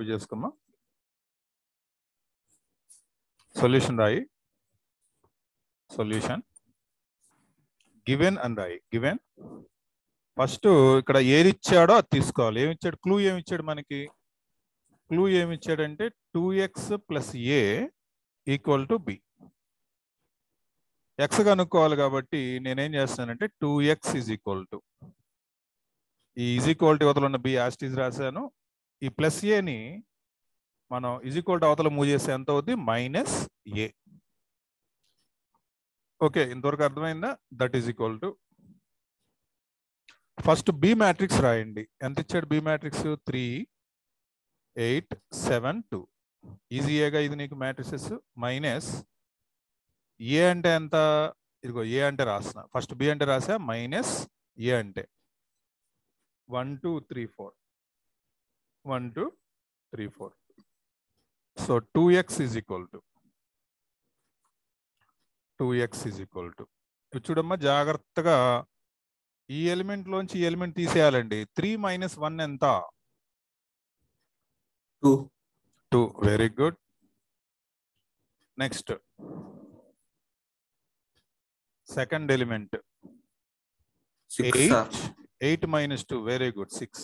Copy చేసుకోమా solution రాయి solution given అని రాయి గివెన్ ఫస్ట్ ఇక్కడ ఏది ఇచ్చాడో అది తీసుకోవాలి ఏమి ఇచ్చాడు క్లూ ఏమి ఇచ్చాడు మనకి క్లూ ఏమి ఇచ్చాడంటే two X plus A equal to B X కనుక్కోవాలి కాబట్టి నేనేం చేస్తానంటే two X is equal to ఈ ఈజ్ ఈక్వల్ టు అవతల ఉన్న బి యాస్టీజ్ రాశాను ఈ ప్లస్ ఏని మనం ఈజ్ ఈక్వల్ టు అవతల మూవ్ చేస్తే ఎంత అవుద్ది మైనస్ ఏ ఓకే ఇంతవరకు అర్థమైందా that is equal to first B matrix రాయండి ఎంత ఇచ్చాడు B matrix three eight seven two ఈజీఏగా ఇది నీకు మ్యాట్రిసెస్ మైనస్ ఏ అంటే ఎంత ఇదిగో ఏ అంటే రాసిన ఫస్ట్ బి అంటే రాసా మైనస్ ఏ అంటే one two three four one two three four so two X is equal to two X is equal to చూడమ్మా జాగ్రత్తగా ఈ ఎలిమెంట్ లోంచి ఈ ఎలిమెంట్ తీసేయాలండి త్రీ మైనస్ వన్ ఎంత two two very good next second element six sir eight eight minus two very good six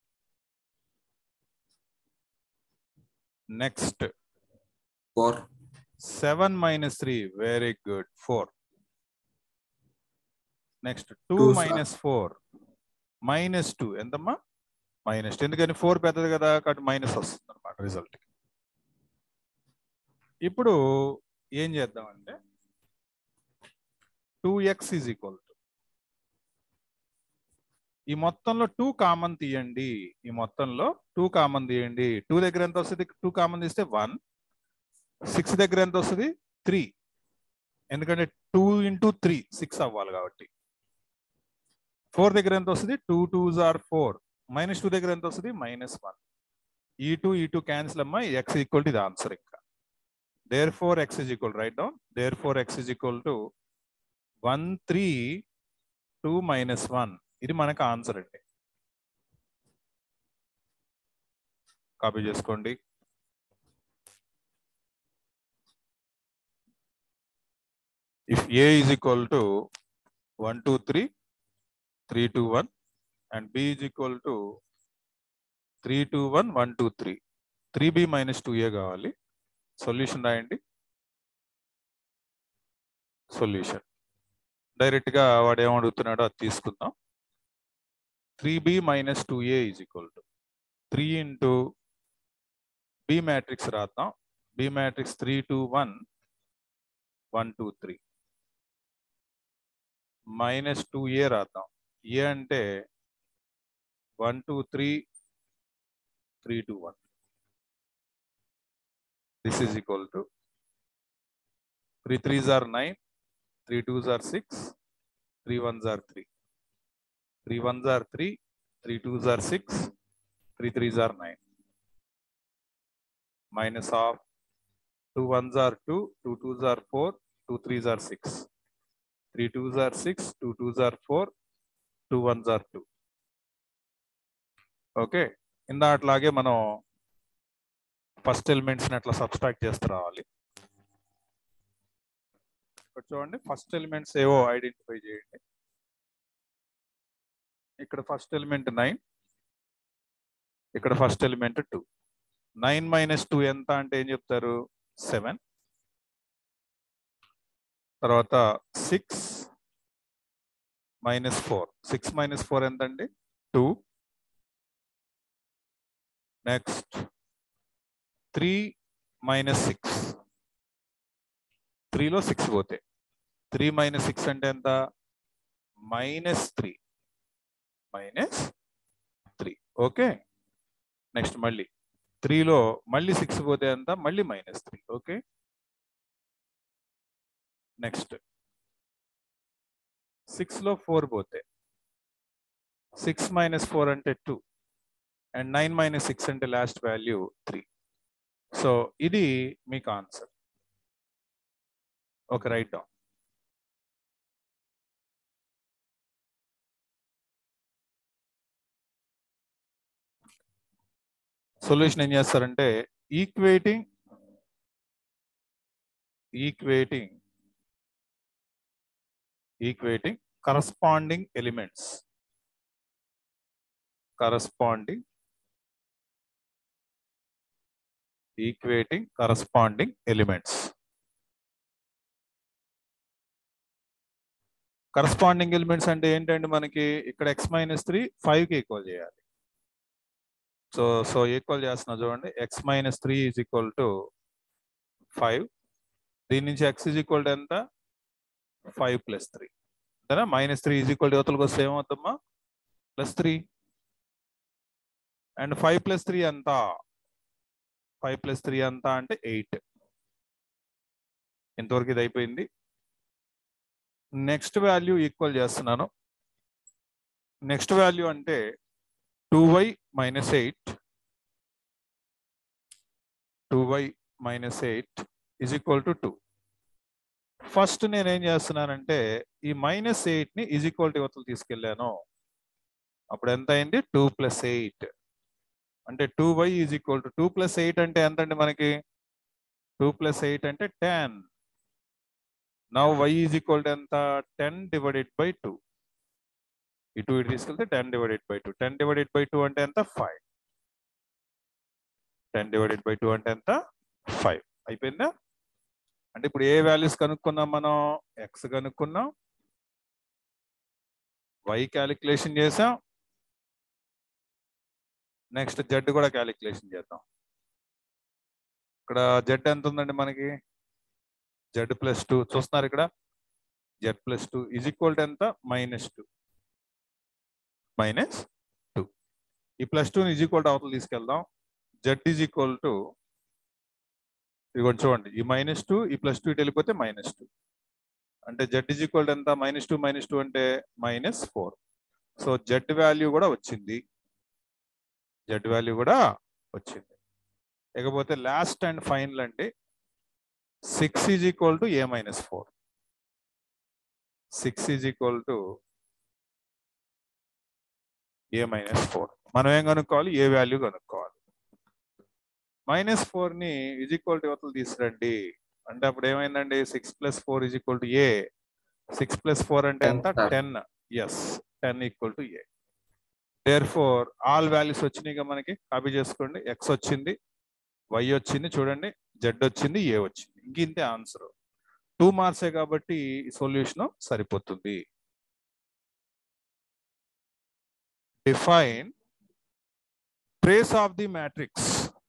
next four seven minus three very good four next two Two, sir. Minus four minus two ఎంతమ్మా minus two ఎందుకని four పెద్దది కదా కాబట్టి minus వస్తుంది అనమాట result ఇప్పుడు ఏం చేద్దామంటే two X is equal to ఈ మొత్తంలో టూ కామన్ తీయండి ఈ మొత్తంలో టూ కామన్ తీయండి టూ దగ్గర ఎంత వస్తుంది టూ కామన్ తీస్తే వన్ సిక్స్ దగ్గర ఎంత వస్తుంది త్రీ ఎందుకంటే టూ ఇంటూ త్రీ సిక్స్ అవ్వాలి కాబట్టి ఫోర్ దగ్గర ఎంత వస్తుంది two twos are four minus two దగ్గర ఎంత వస్తుంది మైనస్ వన్ ఈ టూ ఈ టూ క్యాన్సిల్ అమ్మా ఎక్స్ ఈక్వల్ టు ఇది ఆన్సర్ ఇంకా therefore X is equal write down therefore X is equal to one three two minus one ఇది మనకు ఆన్సర్ అండి కాపీ చేసుకోండి if a is equal to 1 2 3 3 2 1 and b is equal to 3 2 1 1 2 3 3b minus 2a కావాలి solution రాయండి solution direct గా వాడు ఏమడుగుతున్నాడో అది తీసుకుందాం three B minus two A is equal to three into B matrix రాద్దాం B matrix three two one one two three minus two A రాద్దాం A అంటే one two three three two one this is equal to three threes are nine three twos are six three ones are three three ones are three three twos are six three threes are nine minus of two ones are two two twos are four two threes are six three twos are six two twos are four two ones are two okay ఇందా అట్లాగే మనం first ఎలిమెంట్స్ని అట్లా subtract చేస్తూ రావాలి ఇక్కడ చూడండి first elements ఏవో identify చేయండి ఇక్కడ ఫస్ట్ ఎలిమెంట్ నైన్ ఇక్కడ first element two nine minus two ఎంత అంటే ఏం చెప్తారు సెవెన్ తర్వాత six minus four six minus four ఎంత అండి two next three minus six త్రీలో సిక్స్ పోతే త్రీ మైనస్ సిక్స్ అంటే ఎంత minus three minus three okay next మళ్ళీ త్రీలో మళ్ళీ సిక్స్ పోతే ఎంత మళ్ళీ మైనస్ త్రీ ఓకే నెక్స్ట్ సిక్స్లో ఫోర్ పోతే సిక్స్ మైనస్ ఫోర్ అంటే two and nine minus six అంటే లాస్ట్ వాల్యూ త్రీ సో ఇది మీకు answer okay write down solution ఏం చేస్తారంటే equating equating equating corresponding elements corresponding equating corresponding elements corresponding elements అంటే ఏంటంటే మనకి ఇక్కడ ఎక్స్ మైనస్ త్రీ ఫైవ్కి ఈక్వల్ చేయాలి సో సో ఈక్వల్ చేస్తున్నా చూడండి X minus three is equal to five దీని నుంచి ఎక్స్ ఈజ్ ఈక్వల్ టు ఎంత ఫైవ్ ప్లస్ త్రీ అంతేనా minus three is equal to యువతలకు వస్తే ఏమవుతుందమ్మా plus three and five plus three ఎంత ఫైవ్ ప్లస్ త్రీ ఎంత అంటే ఎయిట్ ఇంతవరకు ఇది అయిపోయింది నెక్స్ట్ వాల్యూ ఈక్వల్ చేస్తున్నాను నెక్స్ట్ వాల్యూ అంటే two Y minus eight two Y minus eight is equal to two first నేను ఏం చేస్తున్నానంటే ఈ మైనస్ ఎయిట్ ని ఈజ్ ఈక్వల్ టు యువతలు తీసుకెళ్ళాను అప్పుడు ఎంత అయింది టూ ప్లస్ ఎయిట్ అంటే two Y is equal to two plus eight అంటే ఎంత అండి మనకి టూ ప్లస్ ఎయిట్ అంటే ten now why is equal to ఎంత టెన్ డివైడెడ్ బై టూ ఇటు ఇటు తీసుకెళ్తే ten divided by two ten divided by two అంటే ఎంత five ten divided by two అంటే ఎంత ఫైవ్ అయిపోయిందా అంటే ఇప్పుడు ఏ వాల్యూస్ కనుక్కున్నాం మనం ఎక్స్ కనుక్కున్నాం వై క్యాలిక్యులేషన్ చేసాం నెక్స్ట్ జెడ్ కూడా క్యాలిక్యులేషన్ చేద్దాం ఇక్కడ జెడ్ ఎంత ఉందండి మనకి జెడ్ ప్లస్ టూ చూస్తున్నారు ఇక్కడ Z plus two is equal to ఎంత మైనస్ టూ మైనస్ టూ ఈ ప్లస్ టూని ఈజ్ ఈక్వల్ టు అవతల తీసుకెళ్దాం జెడ్ ఈజ్ ఈక్వల్ టు ఇదిగోండి చూడండి ఈ మైనస్ టూ ఈ ప్లస్ టూ ఇటు వెళ్ళిపోతే మైనస్ టూ అంటే జెడ్ ఈజ్ ఈక్వల్ టు ఎంత మైనస్ టూ మైనస్ టూ అంటే minus four so Z value కూడా వచ్చింది జెడ్ వాల్యూ కూడా వచ్చింది ఇకపోతే లాస్ట్ అండ్ ఫైనల్ అంటే six is equal to A minus four six is equal to A minus four మనం ఏం కనుక్కోవాలి ఏ వాల్యూ కనుక్కోవాలి మైనస్ ఫోర్ ని ఈజ్ ఈక్వల్ టు యువతలు తీసురండి అంటే అప్పుడు ఏమైందండి six plus four is equal to A six plus four అంటే ఎంత Ten, sir. Ten yes ten equal to A therefore all values వచ్చినాయి మనకి కాపీ చేసుకోండి ఎక్స్ వచ్చింది వై వచ్చింది చూడండి జెడ్ వచ్చింది ఏ వచ్చింది ఇంక ఇంతే ఆన్సర్ టూ మార్క్సే కాబట్టి సొల్యూషన్ సరిపోతుంది define trace of the matrix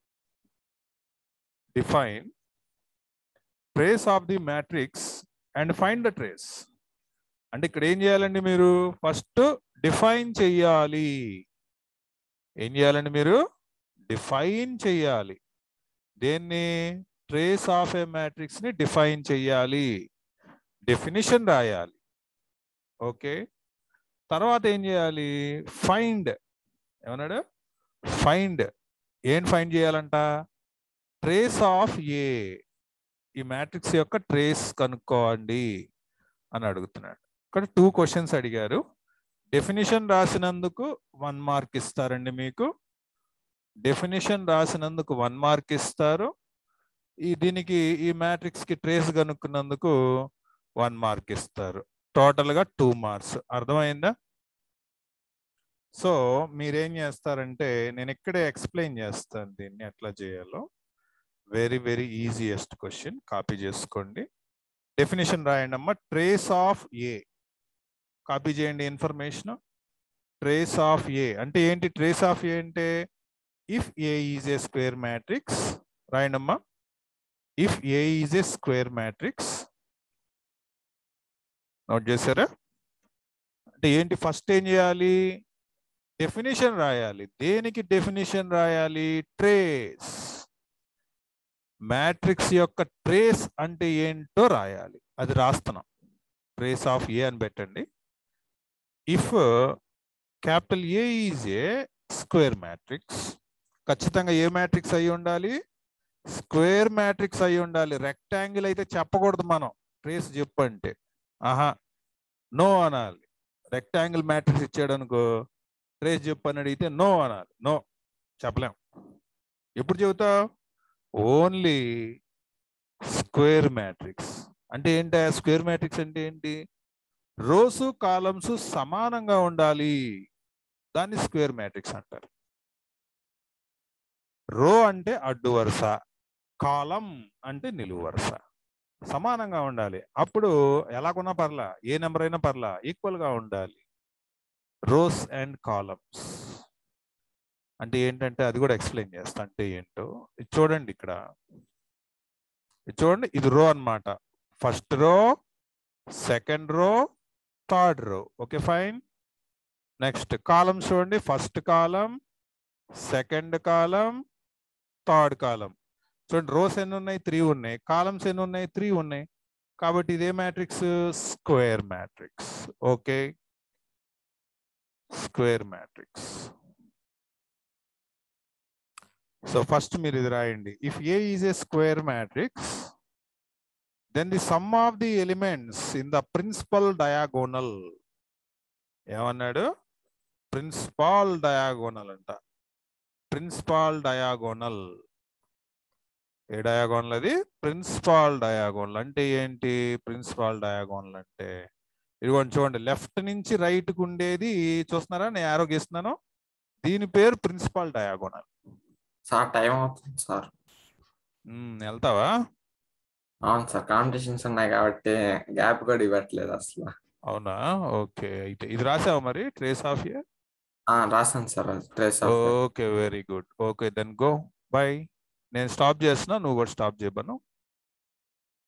define trace of the matrix and find the trace అంటే ఇక్కడ ఏం చేయాలండి మీరు ఫస్ట్ డిఫైన్ చెయ్యాలి ఏం చేయాలండి మీరు డిఫైన్ చెయ్యాలి దేన్ని ట్రేస్ ఆఫ్ ఏ మ్యాట్రిక్స్ ని డిఫైన్ చెయ్యాలి డెఫినిషన్ రాయాలి ఓకే తర్వాత ఏం చేయాలి ఫైండ్ ఏమన్నాడు ఫైండ్ ఏం ఫైండ్ చేయాలంట ట్రేస్ ఆఫ్ ఏ ఈ మ్యాట్రిక్స్ యొక్క ట్రేస్ కనుక్కోండి అని అడుగుతున్నాడు ఇక్కడ టూ క్వశ్చన్స్ అడిగారు డెఫినిషన్ రాసినందుకు వన్ మార్క్ ఇస్తారండి మీకు డెఫినిషన్ రాసినందుకు వన్ మార్క్ ఇస్తారు ఈ దీనికి ఈ మ్యాట్రిక్స్ కి ట్రేస్ కనుక్కున్నందుకు వన్ మార్క్ ఇస్తారు టోటల్ గా టూ మార్క్స్ అర్థమైందా సో మీరేం చేస్తారంటే నేను ఇక్కడే ఎక్స్ప్లెయిన్ చేస్తాను దీన్ని ఎట్లా చేయాలో very very easiest question copy చేసుకోండి డెఫినేషన్ రాయండి అమ్మా ట్రేస్ ఆఫ్ ఏ కాపీ చేయండి ఇన్ఫర్మేషన్ ట్రేస్ ఆఫ్ ఏ అంటే ఏంటి ట్రేస్ ఆఫ్ ఏ అంటే if A is a square matrix రాయండి అమ్మా if A is a square matrix note చేశారా అంటే ఏంటి ఫస్ట్ ఏం చేయాలి డెఫినేషన్ రాయాలి దేనికి డెఫినేషన్ రాయాలి ట్రేస్ మ్యాట్రిక్స్ యొక్క ట్రేస్ అంటే ఏంటో రాయాలి అది రాస్తున్నాం ట్రేస్ ఆఫ్ ఏ అని పెట్టండి if capital A is a square matrix ఖచ్చితంగా ఏ మ్యాట్రిక్స్ అయి ఉండాలి స్క్వేర్ మ్యాట్రిక్స్ అయి ఉండాలి రెక్టాంగిల్ అయితే చెప్పకూడదు మనం ట్రేస్ చెప్పంటే ఆహా నో అనాలి రెక్టాంగిల్ మ్యాట్రిక్స్ ఇచ్చాడు అనుకో ట్రేస్ చెప్పని అడిగితే నో అనాలి నో చెప్పలేం ఎప్పుడు చెబుతావు ఓన్లీ స్క్వేర్ మ్యాట్రిక్స్ అంటే ఏంటి స్క్వేర్ మ్యాట్రిక్స్ అంటే ఏంటి రోస్ కాలమ్స్ సమానంగా ఉండాలి దాన్ని స్క్వేర్ మ్యాట్రిక్స్ అంటారు రో అంటే అడ్డు వరుస కాలం అంటే నిలువు వరుస సమానంగా ఉండాలి అప్పుడు ఎలాగున్నా పర్లా ఏ నెంబర్ అయినా పర్లా ఈక్వల్ గా ఉండాలి రోస్ అండ్ కాలమ్స్ అంటే ఏంటంటే అది కూడా ఎక్స్ప్లెయిన్ చేస్తా అంటే ఏంటో ఇది చూడండి ఇక్కడ ఇది చూడండి ఇది రో అన్నమాట first row second row third row okay fine next column చూడండి first column second column third column చూడండి రోస్ ఎన్ని ఉన్నాయి త్రీ ఉన్నాయి కాలమ్స్ ఎన్ని ఉన్నాయి త్రీ ఉన్నాయి కాబట్టి ఇదే matrix square matrix okay square matrix so first మీరు ఇది రాయండి if A is a square matrix then the sum of the elements in the principal diagonal ఏమన్నాడు ప్రిన్సిపాల్ డయాగోనల్ అంట ప్రిన్సిపాల్ డయాగోనల్ ఏ డయాగోనల్ అది ప్రిన్సిపాల్ డయాగోనల్ అంటే ఏంటి principal diagonal అంటే ఇదిగోండి చూడండి లెఫ్ట్ నుంచి రైట్ కు ఉండేది చూస్తున్నారా నేను యారో గీస్తున్నాను దీని పేరు ప్రిన్సిపాల్ డయాగోనల్ సార్ టైం అవుతుంది సార్ వెళ్తావా అవును సార్ కాంపిటీషన్స్ ఉన్నాయి కాబట్టి గ్యాప్ కూడా ఇవ్వట్లేదు అసలు అవునా ఓకే అయితే ఇది రాసావా మరి ట్రేస్ ఆఫ్ ఇయర్ ఆ, రాశాను sir trace of okay very good okay then go bye నేను స్టాప్ చేస్తున్నా నువ్వు కూడా స్టాప్ చేయబను